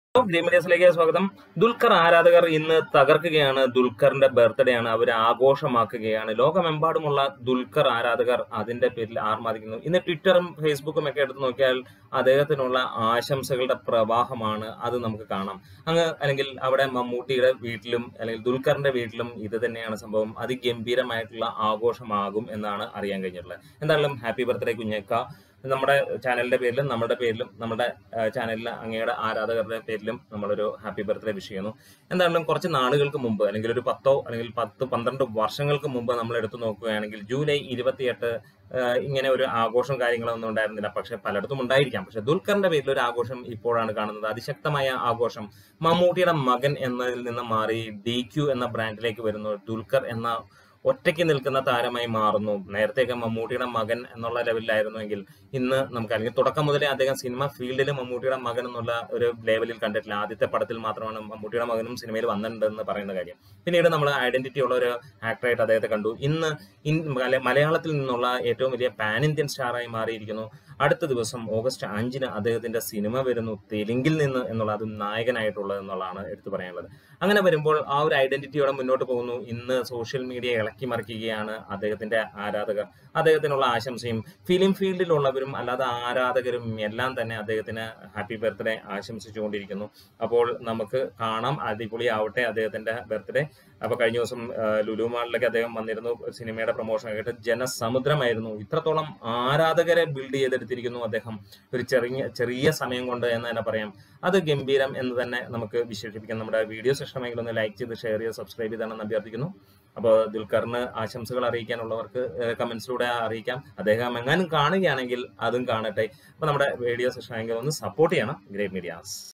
green മീഡിയസിലേക്ക് സ്വാഗതം ദുൽഖർ ആരാധകർ ഇന്ന് തകർക്കുകയാണ് ദുൽഖറിന്റെ ബർത്ത്ഡേ ആണ് അവർ ആഘോഷമാക്കുകയാണ് ലോകമെമ്പാടുമുള്ള ദുൽഖർ ആരാധകർ അതിന്റെ പേരിൽ ആർമാദിക്കുന്നു ഇന്ന് ട്വിറ്ററും ഫേസ്ബുക്കും ഒക്കെ എടുത്ത് നോക്കിയാൽ അദ്ദേഹത്തിനുള്ള ആശംസകളുടെ പ്രവാഹമാണ് അത് നമുക്ക് കാണാം അങ്ങ് അല്ലെങ്കിൽ അവിടെ മമ്മൂട്ടിയുടെ വീട്ടിലും അല്ലെങ്കിൽ ദുൽഖറിന്റെ വീട്ടിലും ഇത് തന്നെയാണ് സംഭവം അതിഗംഭീരമായിട്ടുള്ള ആഘോഷമാകും എന്നാണ് അറിയാൻ കഴിഞ്ഞിട്ടുള്ളത് എന്തായാലും ഹാപ്പി ബർത്ത്ഡേ കുഞ്ഞേക്ക നമ്മുടെ ചാനലിന്റെ പേരിലും നമ്മുടെ പേരിലും നമ്മുടെ ചാനലിലെ അങ്ങയുടെ ആരാധകരുടെ പേരിലും നമ്മളൊരു ഹാപ്പി ബർത്ത്ഡേ വിഷ് ചെയ്യുന്നു എന്തായാലും കുറച്ച് നാളുകൾക്ക് മുമ്പ് അല്ലെങ്കിൽ ഒരു പത്തോ അല്ലെങ്കിൽ പത്ത് പന്ത്രണ്ട് വർഷങ്ങൾക്ക് മുമ്പ് നമ്മൾ എടുത്തു നോക്കുകയാണെങ്കിൽ ജൂലൈ ഇരുപത്തിയെട്ട് ഇങ്ങനെ ഒരു ആഘോഷം കാര്യങ്ങളൊന്നും ഉണ്ടായിരുന്നില്ല പക്ഷെ പലയിടത്തും ഉണ്ടായിരിക്കാം പക്ഷെ ദുൽഖറിന്റെ പേരിൽ ഒരു ആഘോഷം ഇപ്പോഴാണ് കാണുന്നത് അതിശക്തമായ ആഘോഷം മമ്മൂട്ടിയുടെ മകൻ എന്നതിൽ നിന്ന് മാറി ഡി ക്യു എന്ന ബ്രാൻഡിലേക്ക് വരുന്നു ദുൽഖർ എന്ന ഒറ്റയ്ക്ക് നിൽക്കുന്ന താരമായി മാറുന്നു നേരത്തെയൊക്കെ മമ്മൂട്ടിയുടെ മകൻ എന്നുള്ള ലെവലിലായിരുന്നുവെങ്കിൽ ഇന്ന് നമുക്ക് അല്ലെങ്കിൽ തുടക്കം മുതലേ അദ്ദേഹം സിനിമ ഫീൽഡിൽ മമ്മൂട്ടിയുടെ മകൻ എന്നുള്ള ഒരു ലെവലിൽ കണ്ടിട്ടില്ല ആദ്യത്തെ പടത്തിൽ മാത്രമാണ് മമ്മൂട്ടിയുടെ മകനും സിനിമയിൽ വന്നിട്ടുണ്ടെന്ന് പറയുന്ന കാര്യം പിന്നീട് നമ്മൾ ഐഡന്റിറ്റി ഉള്ള ഒരു ആക്ടറായിട്ട് അദ്ദേഹത്തെ കണ്ടു ഇന്ന് മലയാളത്തിൽ നിന്നുള്ള ഏറ്റവും വലിയ പാൻ ഇന്ത്യൻ സ്റ്റാറായി മാറിയിരിക്കുന്നു അടുത്ത ദിവസം ഓഗസ്റ്റ് അഞ്ചിന് അദ്ദേഹത്തിന്റെ സിനിമ വരുന്നു തെലുങ്കിൽ നിന്ന് എന്നുള്ള അതും നായകനായിട്ടുള്ളത് എന്നുള്ളതാണ് എടുത്തു പറയാനുള്ളത് അങ്ങനെ വരുമ്പോൾ ആ ഒരു ഐഡന്റിറ്റിയോടെ മുന്നോട്ട് പോകുന്നു ഇന്ന് സോഷ്യൽ മീഡിയ ഇളക്കി മറിക്കുകയാണ് അദ്ദേഹത്തിന്റെ ആരാധകർ അദ്ദേഹത്തിനുള്ള ആശംസയും ഫിലിം ഫീൽഡിലുള്ളവരും അല്ലാതെ ആരാധകരും എല്ലാം തന്നെ അദ്ദേഹത്തിന് ഹാപ്പി ബർത്ത്ഡേ ആശംസിച്ചുകൊണ്ടിരിക്കുന്നു അപ്പോൾ നമുക്ക് കാണാം അടിപൊളിയാവട്ടെ അദ്ദേഹത്തിന്റെ ബർത്ത്ഡേ അപ്പൊ കഴിഞ്ഞ ദിവസം ലുലു മാളിലേക്ക് അദ്ദേഹം വന്നിരുന്നു സിനിമയുടെ പ്രൊമോഷൻ ആയിട്ട് ജനസമുദ്രമായിരുന്നു ഇത്രത്തോളം ആരാധകരെ ബിൽഡ് ചെയ്തെടുത്തിരിക്കുന്നു അദ്ദേഹം ഒരു ചെറിയ ചെറിയ സമയം കൊണ്ട് എന്ന് തന്നെ പറയാം അത് ഗംഭീരം എന്ന് തന്നെ നമുക്ക് വിശേഷിപ്പിക്കാം നമ്മുടെ വീഡിയോസ് ഇഷ്ടമെങ്കിൽ ഒന്ന് ലൈക്ക് ചെയ്ത് ഷെയർ ചെയ്ത് സബ്സ്ക്രൈബ് ചെയ്താണെന്ന് അഭ്യർത്ഥിക്കുന്നു അപ്പോൾ ദുൽഖറിന് ആശംസകൾ അറിയിക്കാനുള്ളവർക്ക് കമന്റ്സിലൂടെ അറിയിക്കാം അദ്ദേഹം എങ്ങാനും കാണുകയാണെങ്കിൽ അതും കാണട്ടെ അപ്പൊ നമ്മുടെ വീഡിയോസ് ഇഷ്ടമെങ്കിൽ ഒന്ന് സപ്പോർട്ട് ചെയ്യണം ഗ്രേറ്റ് മീഡിയാസ്